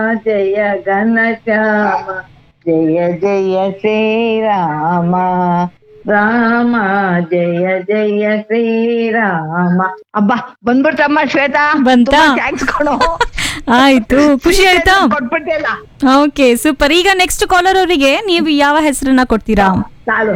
ಜಯ ಘನಶ್ಯಾಮ ಜಯ ಜಯ ಶ್ರೀರಾಮ ರಾಮ ಜಯ ಜಯ ಶ್ರೀರಾಮ ಅಬ್ಬಾ ಬಂದ್ಬಿಡ್ತಮ್ಮ ಶ್ವೇತಾ ಬಂತಾ? ಥ್ಯಾಂಕ್ಸ್ ಕೊಡು ಆಯ್ತು ಖುಷಿ ಆಯ್ತಾ ಕೊಟ್ಬಿಟ್ಟಿಲ್ಲ ಓಕೆ ಸೂಪರ್ ಈಗ ನೆಕ್ಸ್ಟ್ ಕಾಲರ್ ಅವರಿಗೆ ನೀವು ಯಾವ ಹೆಸರನ್ನ ಕೊಡ್ತೀರಾ ಸಾಲು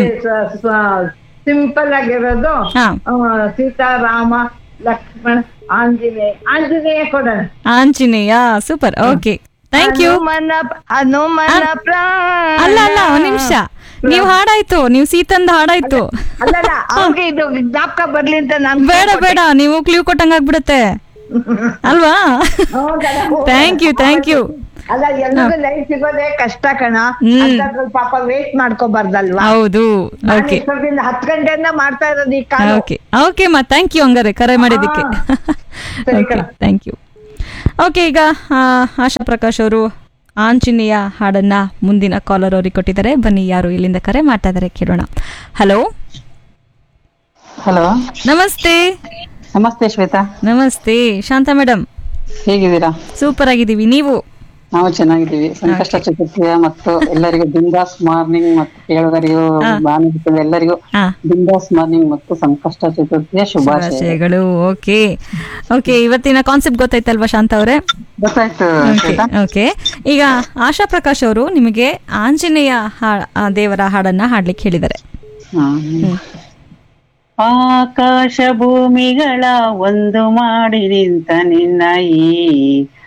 ಸಿಂಪಲ್ ಆಗಿರೋದು ಹಾ. ಆ, ಸೀತಾರಾಮ ಲಕ್ಷ್ಮಣ ಆಂಜನೇಯ ಆಂಜನೇಯ ಕೊಡೋಣ Anjaneya super okay thank you ಹನುಮನ ಹನುಮನ ಪ್ರಾಣ ಅಲ್ಲ ಅಲ್ಲ ಒಂದ್ ನಿಮಿಷ ನೀವು ಹಾಡಾಯ್ತು ನೀವು ಸೀತಂದ್ ಹಾಡಾಯ್ತು ಅಲ್ಲಲ್ಲ ಅವ್ರಿಗೆ ಇದು ಜ್ಞಾಪಕ ಬರ್ಲಿ ಅಂತ ನಾನು ಬೇಡ ಬೇಡ ನೀವು ಕ್ಲೂ ಕೊಟ್ಟಂಗ್ ಆಗ್ಬಿಡುತ್ತೆ ಅಲ್ವಾ ಥ್ಯಾಂಕ್ ಯು ಥ್ಯಾಂಕ್ ಯು ಅಲ್ಲ ಎಲ್ಲರಿಗೂ ಲೈಫ್ ಸಿಗೋದೇ ಕಷ್ಟ ಕಣ ಹ್ಮ್. ಅಂಥದ್ರಲ್ಲಿ ಪಾಪ ವೇಟ್ ಮಾಡ್ಕೋಬಾರ್ದಲ್ವಾ ಹೌದು ನಾನು ಓಕೆ ಇಷ್ಟೊತ್ತಿಂದ ಹತ್ತು ಗಂಟೆಯಿಂದ ಮಾಡ್ತಾ ಇರೋದು ಈ ಕಾಲ ಓಕೆ ಓಕೆ ಮಾ ಥ್ಯಾಂಕ್ ಯು ಹಂಗಾರೆ ಕರೆ ಮಾಡಿದ್ದಕ್ಕೆ ಸರಿ ಓಕೆ ಕಣ. ಥ್ಯಾಂಕ್ ಯು ಓಕೆ ಈಗ ಆ, ಆಶಾ ಪ್ರಕಾಶ್ ಅವರು ಆಂಜನೇಯ ಹಾಡನ್ನ ಮುಂದಿನ ಕಾಲರ್ ಅವ್ರಿಗೆ ಕೊಟ್ಟಿದ್ದಾರೆ ಬನ್ನಿ ಯಾರು ಇಲ್ಲಿಂದ ಕರೆ ಮಾಡ್ತಾ ಇದ್ದಾರೆ ಕೇಳೋಣ ಹಲೋ ಹಲೋ ನಮಸ್ತೆ ನಮಸ್ತೆ ಶ್ವೇತಾ ನಮಸ್ತೆ ಶಾಂತ ಮೇಡಮ್ ಹೇಗಿದ್ದೀರಾ ಸೂಪರ್ ಆಗಿದ್ದೀವಿ ನೀವು ನಾವು ಚೆನ್ನಾಗಿದ್ದೀವಿ ಸಂಕಷ್ಟ ಚತುರ್ಥಿಯ ಮತ್ತು ಎಲ್ಲರಿಗೂ ಬಿಂದಾಸ್ ಮಾರ್ನಿಂಗ್ ಮತ್ತು ಕೇಳುಗರಿಗೂ ಬಾನುಲಿಗಳು ಎಲ್ಲರಿಗೂ ಹಾ ಬಿಂದಾಸ್ ಮಾರ್ನಿಂಗ್ ಮತ್ತು ಸಂಕಷ್ಟ ಚತುರ್ಥಿಯ ಶುಭಾಶಯ ಶುಭಾಶಯಗಳು ಓಕೆ ಓಕೆ ಇವತ್ತಿನ ಕಾನ್ಸೆಪ್ಟ್ ಗೊತ್ತಾಯ್ತಲ್ವಾ ಶಾಂತ ಅವರೇ ಗೊತ್ತಾಯ್ತು ಓಕೆ ಶ್ವೇತಾ ಓಕೆ ಈಗ ಆಶಾ ಪ್ರಕಾಶ್ ಅವರು ನಿಮಗೆ ಆಂಜನೇಯ ಹಾ- ಆ, ದೇವರ ಹಾಡನ್ನ ಹಾಡ್ಲಿಕ್ಕೆ ಹೇಳಿದ್ದಾರೆ ಹ್ಮ್. ಆಕಾಶ ಭೂಮಿಗಳ ಒಂದು ಮಾಡಿ ನಿಂತ ನಿನ್ನ ಈ